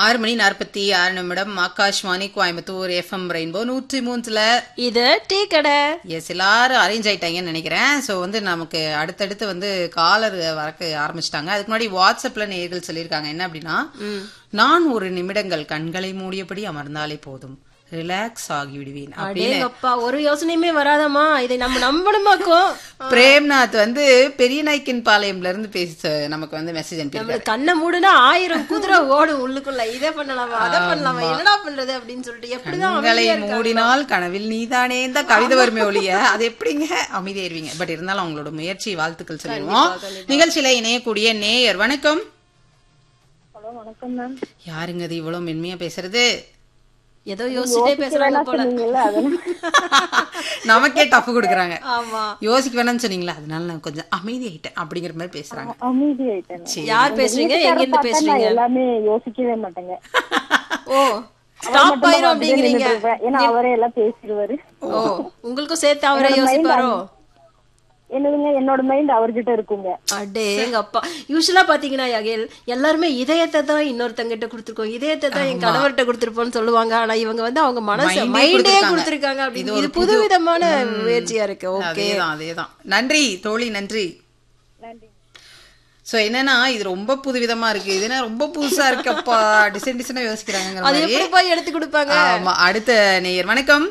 ஆறு மணி நாற்பத்தி ஆறு நிமிடம் ஆகாஷ்வாணி கோயம்புத்தூர் எஃப்எம் ரெயின்போ நூற்றி மூணுல இது டீ கடை எஸ் எல்லாரும் அரேஞ்ச் ஆயிட்டாங்கன்னு நினைக்கிறேன் ஸோ வந்து நமக்கு அடுத்தடுத்து வந்து காலர் வரக்க ஆரம்பிச்சிட்டாங்க அதுக்கு முன்னாடி வாட்ஸ்அப்ல நேர்கள் சொல்லியிருக்காங்க என்ன அப்படின்னா நான் ஒரு நிமிடங்கள் கண்களை மூடியபடி அமர்ந்தாலே போதும் ரிலாக்ஸ் ஆகி விடுவேன் அப்படின்னு அடேங்கப்பா ஒரு யோசனையுமே வராதம்மா இதை நம்ம நம்பணுமாக்கும் பிரேம்நாத் வந்து பெரிய நாய்க்கின் பாளையம்ல இருந்து பேச நமக்கு வந்து மெசேஜ் அனுப்பியிருக்காரு நம்மளுக்கு கண்ணை மூடுனா ஆயிரம் குதிரை ஓடும் உள்ளுக்குள்ள இதை பண்ணலாமா அதை பண்ணலாமா என்னடா பண்றது அப்படின்னு சொல்லிட்டு எப்படிதான் கண்களை அமைதியா இருக்காங்க? மூடினால் கனவில் நீதானே தான் கவிதை வருமே ஒழிய அது எப்படிங்க அமைதியாயிருவீங்க பட் இருந்தாலும் அவங்களோட முயற்சி வாழ்த்துக்கள் சொல்லிடுவோம் நிகழ்ச்சியில இணையக்கூடிய நேயர் வணக்கம் ஹலோ வணக்கம் மேம் யாருங்க அது இவ்வளவு மென்மையா பேசுறது ஏதோ யோசிச்சுட்டே பேசுறாங்க போல சொன்னீங்கல்ல அதனால நமக்கே டஃப் கொடுக்குறாங்க ஆமா யோசிக்க வேணாம்னு சொன்னீங்களா அதனால நான் கொஞ்சம் அமைதியாயிட்டேன் அப்படிங்கிற மாதிரி பேசுறாங்க அமைதி ஆயிட்டேன் யார் பேசுறீங்க எங்க இருந்து நான் பேசுறீங்க எல்லாமே யோசிக்கவே மாட்டேங்க ஓ ஸ்டாப் ஆயிரும் அப்படிங்கிறீங்க ஏன்னா அவரே எல்லாம் பேசிடுவாரு ஓ உங்களுக்கும் சேர்த்து அவரே யோசிப்பாரோ என்னதுங்க என்னோட மைண்ட் அவர்கிட்ட இருக்குங்க அடேங்கப்பா யூஸ்வலா பாத்தீங்கன்னா யகேல் எல்லாருமே இதயத்தை தான் இன்னொருத்தங்கிட்ட கொடுத்துருக்கோம் இதயத்தை தான் என் கணவர்கிட்ட கொடுத்துருப்போம்னு சொல்லுவாங்க ஆனா இவங்க வந்து அவங்க மனச Mind-ஏ மைண்டே கொடுத்திருக்காங்க. கொடுத்துருக்காங்க இது அப்படின்னு ஒரு இது புதுவிதமான முயற்சியா இருக்கு ஓகே அதேதான் அதேதான் நன்றி தோழி நன்றி நன்றி சோ என்னன்னா இது ரொம்ப புதுவிதமா இருக்கு இது என்ன ரொம்ப புதுசா இருக்குப்பா டிசைன் டிசைனா யோசிக்கிறாங்கிற அது மாதிரி எப்படி போய் எடுத்து கொடுப்பாங்க ஆமா அடுத்த நேயர் வணக்கம்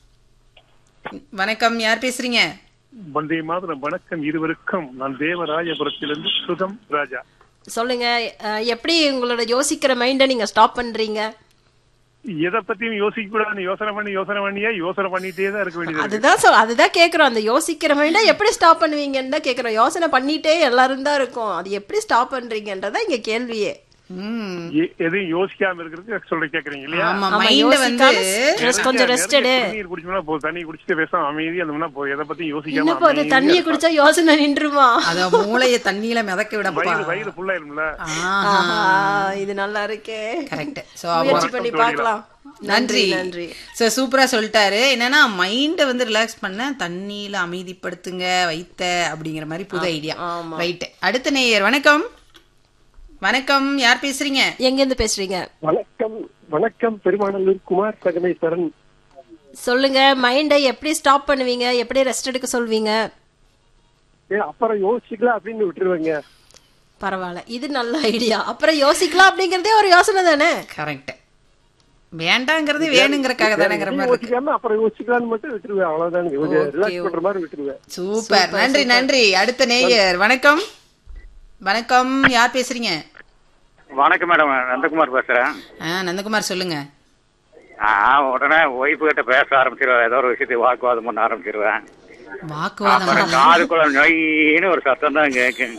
வணக்கம் யார் பேசுறீங்க வந்தே மாதரம் வணக்கம் இருவருக்கும் நான் தேவராயபுரத்திலிருந்து சுதம் ராஜா சொல்லுங்க அஹ், எப்படி உங்களோட யோசிக்கிற மைண்ட நீங்க ஸ்டாப் பண்றீங்க எதை பத்தியும் யோசிக்க கூடாதுன்னு யோசனை பண்ணி யோசனை பண்ணியே யோசனை பண்ணிட்டே தான் இருக்க வேண்டியது இருக்கு. அதுதான் சொல் அதுதான் கேக்குறோம் அந்த யோசிக்கிற மைண்ட எப்படி ஸ்டாப் பண்ணுவீங்கன்னு தான் கேக்குறோம் யோசனை பண்ணிட்டே எல்லாரும் தான் இருக்கும் அது எப்படி ஸ்டாப் பண்றீங்கன்றதான் இங்க கேள்வியே ம் எ- எதையும் யோசிக்காம இருக்கிறதுக்கு சொல்ல கேக்குறீங்க இல்லையா ஆமா ஆமா, மைண்ட வந்து யோசிக்காம stress கொஞ்சம் நிறைய ரெஸ்ட் எடு தண்ணீர் குடிச்சோம்னா போதும் தண்ணி குடிச்சிட்டு பேசாம அமைதியா இருந்தோம்னா போதும் எதை பத்தியும் என்ன யோசிக்காம போது அமைதியா தண்ணிய இருக்கலாம். குடிச்சா யோசனை நின்றுமா அத மூளைய தண்ணியில மிதக்க விடப்பா வயிறு வயிறு ஃபுல்லாயிரும்ல ஆஹா, இது நல்லா இருக்கே கரெக்ட் சோ முயற்சி பண்ணி பார்க்கலாம் நன்றி நன்றி சோ சூப்பரா சொல்லிட்டாரு என்னன்னா மைண்ட வந்து ரிலாக்ஸ் பண்ண தண்ணியில அமைதிப்படுத்துங்க வைத்த அப்படிங்கிற மாதிரி புது ஐடியா ஆமா. ரைட் அடுத்த நேயர் வணக்கம் வணக்கம் யார் பேசுறீங்க எங்க இருந்து பேசுறீங்க வணக்கம் வணக்கம் பெருமாநல்லூர் குமார் சகமேஸ்வரன் சொல்லுங்க மைண்டை எப்படி ஸ்டாப் பண்ணுவீங்க எப்படி ரெஸ்ட் எடுக்க சொல்வீங்க ஏ, அப்புறம் யோசிக்கலாம் அப்படின்னு விட்டுருவேங்க பரவாயில்ல இது நல்ல ஐடியா அப்புறம் யோசிக்கலாம் அப்படிங்கறதே ஒரு யோசனை தானே கரெக்ட் வேண்டாங்கிறது வேணுங்கிறக்காக தானேங்கிற மாதிரி இருக்கு யோசிக்காம அப்புறம் யோசிக்கலாம்னு மட்டும் விட்டுருவேன் அவ்வளவுதானுங்க கொஞ்சம் ரிலாக்ஸ் பண்ற மாதிரி விட்டுருவேன் சூப்பர் நன்றி நன்றி அடுத்த நேயர் வணக்கம் வணக்கம் யார் பேசுறீங்க வணக்கம் மேடம் நந்தகுமார் பேசுறேன் ஆ நந்தகுமார் சொல்லுங்க நான் உடனே ஒய்ஃபு கிட்ட பேச ஆரம்பிச்சிருவேன் ஏதோ ஒரு விஷயத்தை வாக்குவாதம் பண்ண ஆரம்பிச்சிருவேன் வாக்குவாதம் அப்புறம் காதுக்குள்ள நொய்ன்னு ஒரு சத்தம் தான் கேட்கும்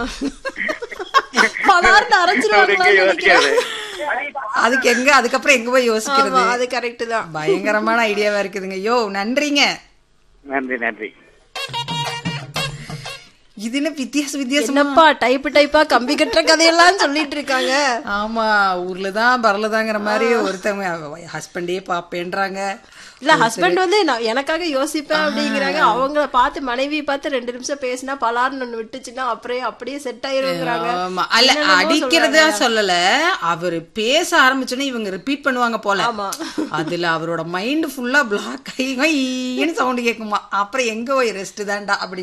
பலார்னு அரைச்சிருவாங்களான்னு அதுக்கு யோசிக்காது அதுக்கு எங்க அதுக்கப்புறம் எங்க போய் யோசிக்கிறது ஆமா அது கரெக்ட் தான் பயங்கரமான ஐடியாவா இருக்குதுங்க யோ நன்றிங்க நன்றி நன்றி இது என்ன வித்தியாச வித்தியாசம் என்னப்பா டைப் டைப்பா கம்பி கட்டுற கதையெல்லாம் சொல்லிட்டு இருக்காங்க ஆமா ஊர்ல தான் பரலதாங்கிற மாதிரி ஒருத்தவங்க ஹஸ்பண்டே பாப்பேன்றாங்க இல்ல ஹஸ்பண்ட் வந்து நான் எனக்காக யோசிப்பேன் அப்படிங்கிறாங்க அவங்கள பார்த்து மனைவி பார்த்து ரெண்டு நிமிஷம் பேசினா பலார்னு ஒண்ணு விட்டுச்சுன்னா அப்படியே அப்படியே செட் ஆயிருங்கிறாங்க ஆமா அல்ல என்னென்னமோ அடிக்கிறதா சொல்றாங்க. சொல்லல அவரு பேச ஆரம்பிச்சோன்னே இவங்க ரிப்பீட் பண்ணுவாங்க போல ஆமா. அதுல அவரோட மைண்ட் ஃபுல்லா பிளாக் ஆகி சவுண்ட் கேக்குமா அப்புறம் எங்க போய் ரெஸ்ட் தான்டா அப்படி